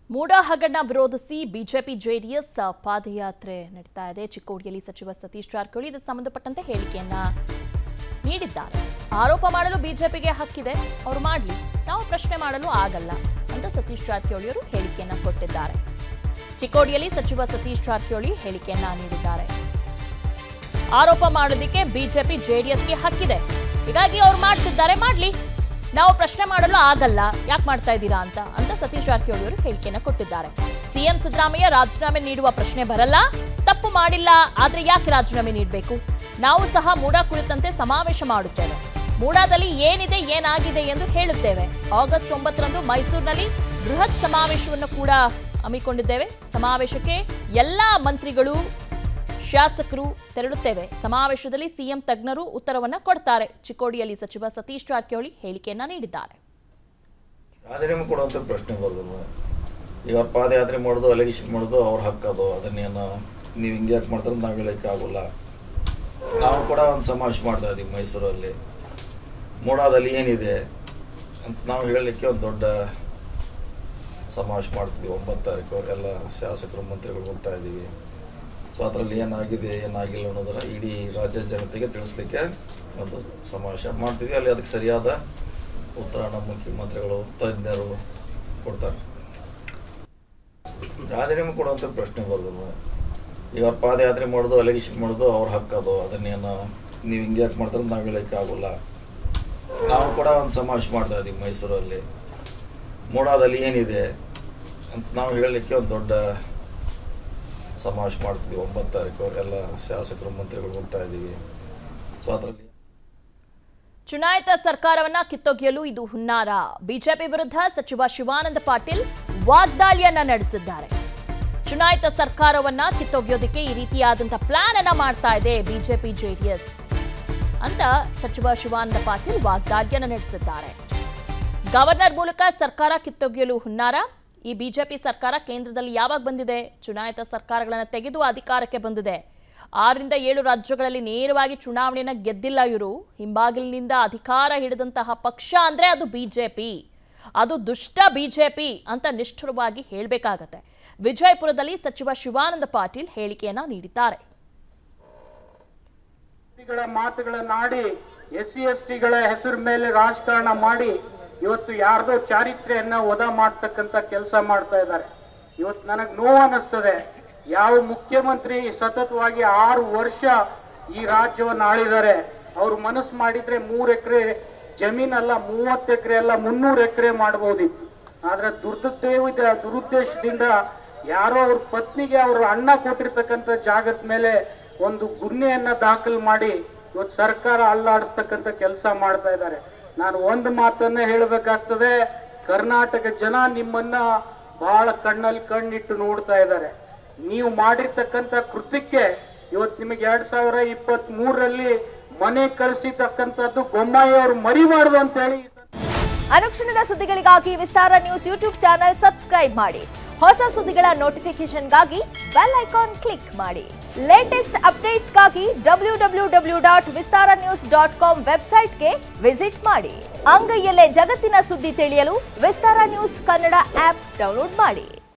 ಮೂಡ ಹಗರಣ ವಿರೋಧಿಸಿ BJP JDS ಪಾದಯಾತ್ರೆ ನಡೀತಾ ಇದೆ ಚಿಕ್ಕೋಡಿಯಲ್ಲಿ ಸಚಿವ ಸತೀಶ್ ಜಾರಕಿಹೊಳಿ ಇದಕ್ಕೆ ಸಂಬಂಧಪಟ್ಟಂತೆ ಹೇಳಿಕೆಯನ್ನ ನೀಡಿದ್ದಾರೆ ಆರೋಪ ಮಾಡಲು ಬಿಜೆಪಿಗೆ ಹಕ್ಕಿದೆ ಅವರು ಮಾಡಲಿ ನಾವು ಪ್ರಶ್ನೆ ಮಾಡಲು ಆಗಲ್ಲ ಅಂತ ಸತೀಶ್ ಜಾರಕಿಹೊಳಿ ಅವರು ಹೇಳಿಕೆಯನ್ನ ಕೊಟ್ಟಿದ್ದಾರೆ ಚಿಕ್ಕೋಡಿಯಲ್ಲಿ ಸಚಿವ ಸತೀಶ್ ಜಾರಕಿಹೊಳಿ ಹೇಳಿಕೆಯನ್ನ ನೀಡಿದ್ದಾರೆ ಆರೋಪ ಮಾಡೋದಕ್ಕೆ ಬಿಜೆಪಿ ಜೆಡಿಎಸ್ಗೆ ಹಕ್ಕಿದೆ ಹೀಗಾಗಿ ಅವ್ರು ಮಾಡ್ತಿದ್ದಾರೆ ಮಾಡ್ಲಿ ನಾವು ಪ್ರಶ್ನೆ ಮಾಡಲು ಆಗಲ್ಲ ಯಾಕೆ ಮಾಡ್ತಾ ಇದ್ದೀರಾ ಅಂತ ಅಂತ ಸತೀಶ್ ಜಾರಕಿಹೊಳಿ ಅವರು ಹೇಳಿಕೆಯನ್ನ ಕೊಟ್ಟಿದ್ದಾರೆ ಸಿಎಂ ಸಿದ್ದರಾಮಯ್ಯ ರಾಜೀನಾಮೆ ನೀಡುವ ಪ್ರಶ್ನೆ ಬರಲ್ಲ ತಪ್ಪು ಮಾಡಿಲ್ಲ ಆದ್ರೆ ಯಾಕೆ ರಾಜೀನಾಮೆ ನೀಡಬೇಕು ನಾವು ಸಹ ಮೂಡಾ ಕುರಿತಂತೆ ಸಮಾವೇಶ ಮಾಡುತ್ತೇವೆ ಮೂಡಾದಲ್ಲಿ ಏನಿದೆ ಏನಾಗಿದೆ ಎಂದು ಹೇಳುತ್ತೇವೆ ಆಗಸ್ಟ್ ಒಂಬತ್ತರಂದು ಮೈಸೂರಿನಲ್ಲಿ ಬೃಹತ್ ಸಮಾವೇಶವನ್ನು ಕೂಡ ಹಮ್ಮಿಕೊಂಡಿದ್ದೇವೆ ಸಮಾವೇಶಕ್ಕೆ ಎಲ್ಲಾ ಮಂತ್ರಿಗಳು ಶಾಸಕರು ತೆರಳುತ್ತೇವೆ ಸಮಾವೇಶದಲ್ಲಿ ಸಿಎಂ ತಜ್ಞರು ಉತ್ತರವನ್ನ ಕೊಡ್ತಾರೆ ಚಿಕ್ಕೋಡಿಯಲ್ಲಿ ಸಚಿವ ಸತೀಶ್ ಜಾರಕಿಹೊಳಿ ಹೇಳಿಕೆಯನ್ನ ನೀಡಿದ್ದಾರೆ ರಾಜೀನಾಮೆ ಕೊಡುವಂತ ಪ್ರಶ್ನೆ ಬರೋದಿಲ್ಲ ಈಗ ಅವ್ರ ಪಾದಯಾತ್ರೆ ಮಾಡೋದು ಅಲಿಗೇಷನ್ ಮಾಡೋದು ಅವ್ರ ಹಕ್ಕದು ಅದನ್ನೇನು ನೀವು ಹಿಂಗೆ ಯಾಕೆ ಮಾಡ್ತಾರೆ ನಾವು ಹೇಳಕ್ಕೆ ಆಗೋಲ್ಲ ನಾವು ಕೂಡ ಒಂದು ಸಮಾವೇಶ ಮಾಡ್ತಾ ಇದೀವಿ ಮೈಸೂರಲ್ಲಿ ಮೂಡಾದಲ್ಲಿ ಏನಿದೆ ಅಂತ ನಾವು ಹೇಳಲಿಕ್ಕೆ ಒಂದು ದೊಡ್ಡ ಸಮಾವೇಶ ಮಾಡ್ತೀವಿ ಒಂಬತ್ತು ತಾರೀಕು ಎಲ್ಲ ಶಾಸಕರು ಮಂತ್ರಿಗಳು ಹೋಗ್ತಾ ಇದ್ದೀವಿ ಸೊ ಅದರಲ್ಲಿ ಏನಾಗಿದೆ ಏನಾಗಿಲ್ಲ ಅನ್ನೋದರ ಇಡೀ ರಾಜ್ಯ ಜನತೆಗೆ ತಿಳಿಸ್ಲಿಕ್ಕೆ ಒಂದು ಸಮಾವೇಶ ಮಾಡ್ತೀವಿ ಅಲ್ಲಿ ಅದಕ್ಕೆ ಸರಿಯಾದ ಉತ್ತರ ನಮ್ಮ ಮುಖ್ಯಮಂತ್ರಿಗಳು ತಜ್ಞರು ಕೊಡ್ತಾರೆ ರಾಜೀನಾಮೆ ಕೊಡುವಂತ ಪ್ರಶ್ನೆ ಬರೋದಿಲ್ಲ ಈಗ ಅವ್ರ ಪಾದಯಾತ್ರೆ ಮಾಡೋದು ಅಲಿಗೇಷನ್ ಮಾಡೋದು ಅವ್ರ ಹಕ್ಕದು ಅದನ್ನೇನು ನೀವು ಹಿಂಗೆ ಯಾಕೆ ಮಾಡ್ತಾರೆ ನಾವು ಹೇಳಕ್ಕೆ ಆಗೋಲ್ಲ ನಾವು ಕೂಡ ಒಂದು ಸಮಾವೇಶ ಮಾಡ್ತಾ ಇದೀವಿ ಮೈಸೂರಲ್ಲಿ ಮೂಡಾದಲ್ಲಿ ಏನಿದೆ ಅಂತ ನಾವು ಹೇಳಲಿಕ್ಕೆ ಒಂದು ದೊಡ್ಡ ಸಮಾವೇಶ ಮಾಡ್ತೀವಿ ಒಂಬತ್ತು ತಾರೀಕು ಎಲ್ಲ ಶಾಸಕರು ಮಂತ್ರಿಗಳು ಹೋಗ್ತಾ ಇದ್ದೀವಿ ಸೊ ಅದರಲ್ಲಿ ಚುನಾಯಿತ ಸರ್ಕಾರವನ್ನ ಕಿತ್ತೊಗೆಯಲು ಇದು ಹುನ್ನಾರ ಬಿಜೆಪಿ ವಿರುದ್ಧ ಸಚಿವ ಶಿವಾನಂದ ಪಾಟೀಲ್ ವಾಗ್ದಾಳಿಯನ್ನ ನಡೆಸಿದ್ದಾರೆ ಚುನಾಯಿತ ಸರ್ಕಾರವನ್ನ ಕಿತ್ತೊಗೆಯೋದಕ್ಕೆ ಈ ರೀತಿಯಾದಂತಹ ಪ್ಲಾನ್ ಅನ್ನ ಮಾಡ್ತಾ ಇದೆ ಬಿಜೆಪಿ ಜೆಡಿಎಸ್ ಅಂತ ಸಚಿವ ಶಿವಾನಂದ ಪಾಟೀಲ್ ವಾಗ್ದಾಳಿಯನ್ನ ನಡೆಸಿದ್ದಾರೆ ಗವರ್ನರ್ ಮೂಲಕ ಸರ್ಕಾರ ಕಿತ್ತೊಗೆಯಲು ಹುನ್ನಾರ ಈ ಬಿಜೆಪಿ ಸರ್ಕಾರ ಕೇಂದ್ರದಲ್ಲಿ ಯಾವಾಗ ಬಂದಿದೆ ಚುನಾಯಿತ ಸರ್ಕಾರಗಳನ್ನು ತೆಗೆದು ಅಧಿಕಾರಕ್ಕೆ ಬಂದಿದೆ ಆರರಿಂದ ಏಳು ರಾಜ್ಯಗಳಲ್ಲಿ ನೇರವಾಗಿ ಚುನಾವಣೆಯನ್ನ ಗೆದ್ದಿಲ್ಲ ಇವರು ಹಿಂಬಾಗಿಲಿನಿಂದ ಅಧಿಕಾರ ಹಿಡಿದಂತಹ ಪಕ್ಷ ಅಂದ್ರೆ ಅದು ಬಿಜೆಪಿ ಅದು ದುಷ್ಟ ಬಿಜೆಪಿ ಅಂತ ನಿಷ್ಠುರವಾಗಿ ಹೇಳಬೇಕಾಗತ್ತೆ ವಿಜಯಪುರದಲ್ಲಿ ಸಚಿವ ಶಿವಾನಂದ ಪಾಟೀಲ್ ಹೇಳಿಕೆಯನ್ನ ನೀಡಿದ್ದಾರೆ ಗಳ ಮಾತುಗಳನ್ನಾಡಿ ಎಸ್ ಸಿ ಎಸ್ ಟಿಗಳ ಹೆಸರು ಮೇಲೆ ರಾಜಕಾರಣ ಮಾಡಿ ಇವತ್ತು ಯಾರ್ದೋ ಚಾರಿತ್ರೆಯನ್ನ ವಧ ಮಾಡ್ತಕ್ಕಂತ ಕೆಲಸ ಮಾಡ್ತಾ ಇದ್ದಾರೆ ಇವತ್ತು ನನಗ್ ನೋವು ಅನ್ನಿಸ್ತದೆ ಯಾವ ಮುಖ್ಯಮಂತ್ರಿ ಸತತವಾಗಿ ಆರು ವರ್ಷ ಈ ರಾಜ್ಯವನ್ನು ಆಳಿದ್ದಾರೆ ಅವ್ರು ಮನಸ್ಸು ಮಾಡಿದ್ರೆ ಮೂರ್ ಎಕರೆ ಜಮೀನಲ್ಲ ಮೂವತ್ತು ಎಕರೆ ಅಲ್ಲ ಮುನ್ನೂರು ಎಕರೆ ಮಾಡಬಹುದಿತ್ತು ಆದ್ರೆ ದುರ್ದೇವ ದುರುದ್ದೇಶದಿಂದ ಯಾರೋ ಅವ್ರ ಪತ್ನಿಗೆ ಅವ್ರ ಅಣ್ಣ ಕೊಟ್ಟಿರ್ತಕ್ಕಂಥ ಜಾಗದ ಮೇಲೆ ಒಂದು ಗುನ್ನೆಯನ್ನ ದಾಖಲು ಮಾಡಿ ಇವತ್ತು ಸರ್ಕಾರ ಅಲ್ಲಾಡಿಸ್ತಕ್ಕಂಥ ಕೆಲಸ ಮಾಡ್ತಾ ಇದ್ದಾರೆ ನಾನು ಒಂದು ಮಾತನ್ನ ಹೇಳಬೇಕಾಗ್ತದೆ ಕರ್ನಾಟಕ ಜನ ನಿಮ್ಮನ್ನ ಬಹಳ ಕಣ್ಣಲ್ಲಿ ಕಣ್ಣಿಟ್ಟು ನೋಡ್ತಾ ಇದ್ದಾರೆ ನೀವು ಮಾಡಿರ್ತಕ್ಕಂಥ ಕೃತ್ಯಕ್ಕೆ ಇವತ್ತು ನಿಮಗೆ ಎರಡ್ ಸಾವಿರ ಇಪ್ಪತ್ತ್ ಮೂರರಲ್ಲಿ ಮನೆ ಕಳಿಸಿರ್ತಕ್ಕಂಥದ್ದು ಬೊಮ್ಮಾಯಿ ಅವರು ಮರಿಬಾರ್ದು ಅಂತ ಹೇಳಿ ಈ ಸಂದರ್ಭ- ಅನುಕ್ಷಣದ ಸುದ್ದಿಗಳಿಗಾಗಿ Vistara news YouTube channel subscribe ಮಾಡಿ ಹೊಸ ಸುದ್ದಿಗಳ ನೋಟಿಫಿಕೇಶನ್ಗಾಗಿ ಬೆಲ್ ಐಕಾನ್ ಕ್ಲಿಕ್ ಮಾಡಿ ಲೇಟೆಸ್ಟ್ ಅಪ್ಡೇಟ್ಸ್ಗಾಗಿ W W W dot Vistara news dot com ವೆಬ್ಸೈಟ್ಗೆ ವಿಸಿಟ್ ಮಾಡಿ ಅಂಗೈಯಲ್ಲೇ ಜಗತ್ತಿನ ಸುದ್ದಿ ತಿಳಿಯಲು Vistara news Kannada app download ಮಾಡಿ